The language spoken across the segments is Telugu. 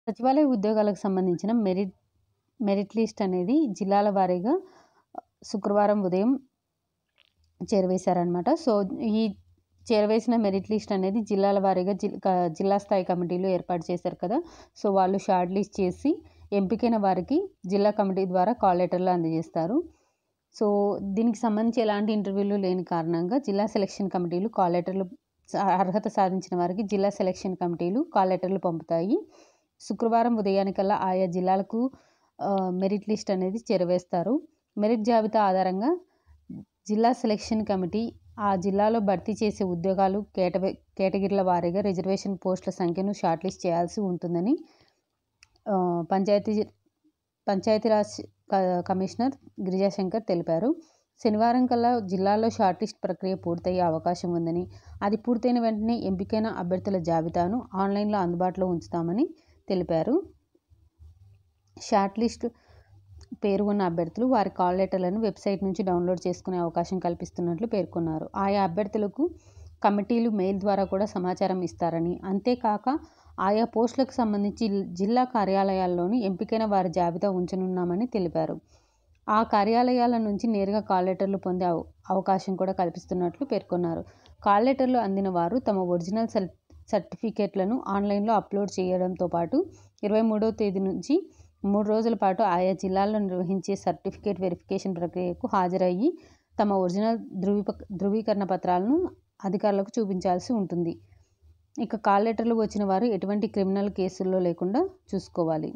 సచివాలయ ఉద్యోగాలకు సంబంధించిన మెరిట్ మెరిట్ లిస్ట్ అనేది జిల్లాల వారీగా శుక్రవారం ఉదయం చేరవేశారనమాట సో ఈ చేరవేసిన మెరిట్ లిస్ట్ అనేది జిల్లాల వారీగా జిల్ క- జిల్లా స్థాయి కమిటీలు ఏర్పాటు చేశారు కదా సో వాళ్ళు షార్ట్ లిస్ట్ చేసి ఎంపికైన వారికి జిల్లా కమిటీ ద్వారా కాల్ లెటర్లు అందజేస్తారు సో దీనికి సంబంధించి ఎలాంటి ఇంటర్వ్యూలు లేని కారణంగా జిల్లా సెలక్షన్ కమిటీలు కాల్ లెటర్లు స- అర్హత సాధించిన వారికి జిల్లా సెలక్షన్ కమిటీలు కాల్ లెటర్లు పంపుతాయి శుక్రవారం ఉదయానికల్లా ఆయా జిల్లాలకు ఆ, మెరిట్ లిస్ట్ అనేది చేరవేస్తారు మెరిట్ జాబితా ఆధారంగా జిల్లా సెలక్షన్ కమిటీ ఆ జిల్లాలో భర్తీ చేసే ఉద్యోగాలు కేటవ కేటగిరీల వారీగా రిజర్వేషన్ పోస్టుల సంఖ్యను షార్ట్ లిస్ట్ చేయాల్సి ఉంటుందని ఆ, పంచాయతీ పంచాయతీరాజ్ క- కమిషనర్ గిరిజాశంకర్ తెలిపారు శనివారం కల్లా జిల్లాలో షార్ట్ లిస్ట్ ప్రక్రియ పూర్తయ్యే అవకాశం ఉందని అది పూర్తయిన వెంటనే ఎంపికైన అభ్యర్థుల జాబితాను ఆన్లైన్లో అందుబాటులో ఉంచుతామని తెలిపారు షార్ట్ లిస్ట్ పేరు ఉన్న అభ్యర్థులు వారి కాల్ లెటర్లను వెబ్సైట్ నుంచి డౌన్లోడ్ చేసుకునే అవకాశం కల్పిస్తున్నట్లు పేర్కొన్నారు ఆయా అభ్యర్థులకు కమిటీలు మెయిల్ ద్వారా కూడా సమాచారం ఇస్తారని అంతేకాక ఆయా పోస్టులకు సంబంధించి జిల్లా కార్యాలయాల్లోని ఎంపికైన వారి జాబితా ఉంచనున్నామని తెలిపారు ఆ కార్యాలయాల నుంచి నేరుగా కాల్ లెటర్లు పొందే అవ- అవకాశం కూడా కల్పిస్తున్నట్లు పేర్కొన్నారు కాల్ లెటర్లు అందిన వారు తమ ఒరిజినల్ సర్ సర్టిఫికేట్లను ఆన్లైన్లో అప్లోడ్ చేయడంతో పాటు ఇరవై మూడవ తేదీ నుంచి మూడు రోజుల పాటు ఆయా జిల్లాల్లో నిర్వహించే సర్టిఫికేట్ వెరిఫికేషన్ ప్రక్రియకు హాజరయ్యి తమ ఒరిజినల్ ధృవీప ధృవీకరణ పత్రాలను అధికారులకు చూపించాల్సి ఉంటుంది ఇక కాల్ లెటర్లు వచ్చిన వారు ఎటువంటి క్రిమినల్ కేసుల్లో లేకుండా చూసుకోవాలి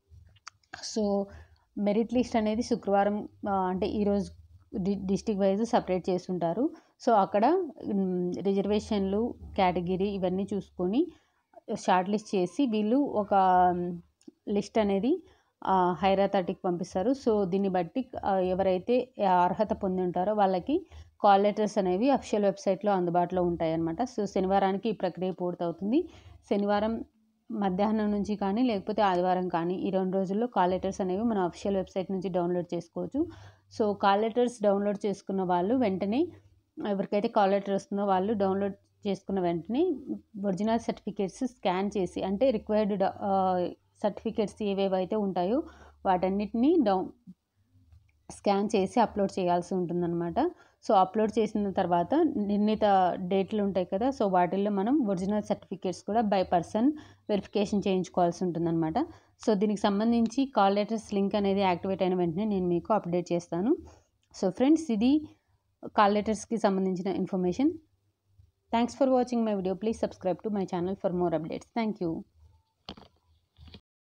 సో మెరిట్ లిస్ట్ అనేది శుక్రవారం ఆ, అంటే ఈరోజు డి డిస్టిక్ వైజ్ సపరేట్ చేస్తుంటారు సో అక్కడ మ్, రిజర్వేషన్లు కేటగిరీ ఇవన్నీ చూసుకొని షార్ట్ లిస్ట్ చేసి వీళ్ళు ఒక లిస్ట్ అనేది హైర్ అథారిటీకి పంపిస్తారు సో దీన్ని బట్టి ఆ, ఎవరైతే అర్హత పొంది ఉంటారో వాళ్ళకి కాల్ లెటర్స్ అనేవి అఫిషియల్ వెబ్సైట్లో అందుబాటులో ఉంటాయన్నమాట సో శనివారానికి ఈ ప్రక్రియ పూర్తవుతుంది శనివారం మధ్యాహ్నం నుంచి కానీ లేకపోతే ఆదివారం కానీ ఈ రెండు రోజుల్లో కాల్ లెటర్స్ అనేవి మన అఫిషియల్ వెబ్సైట్ నుంచి డౌన్లోడ్ చేసుకోవచ్చు సో కాల్ లెటర్స్ డౌన్లోడ్ చేసుకున్న వాళ్ళు వెంటనే ఎవరికైతే కాల్ లెటర్ వస్తుందో వాళ్ళు డౌన్లోడ్ చేసుకున్న వెంటనే ఒరిజినల్ సర్టిఫికేట్స్ స్కాన్ చేసి అంటే రిక్వైర్డ్ సర్టిఫికేట్స్ ఏవేవైతే ఉంటాయో వాటన్నిటిని డౌన్ స్కాన్ చేసి అప్లోడ్ చేయాల్సి ఉంటుందన్నమాట సో అప్లోడ్ చేసిన తర్వాత నిర్ణీత డేట్లు ఉంటాయి కదా సో వాటిల్లో మనం ఒరిజినల్ సర్టిఫికేట్స్ కూడా బై పర్సన్ వెరిఫికేషన్ చేయించుకోవాల్సి ఉంటుందన్నమాట సో దీనికి సంబంధించి కాల్ లెటర్స్ లింక్ అనేది యాక్టివేట్ అయిన వెంటనే నేను మీకు అప్డేట్ చేస్తాను సో ఫ్రెండ్స్ ఇది కాల్ లెటర్స్కి సంబంధించిన information thanks for watching my video please subscribe to my channel for more updates thank you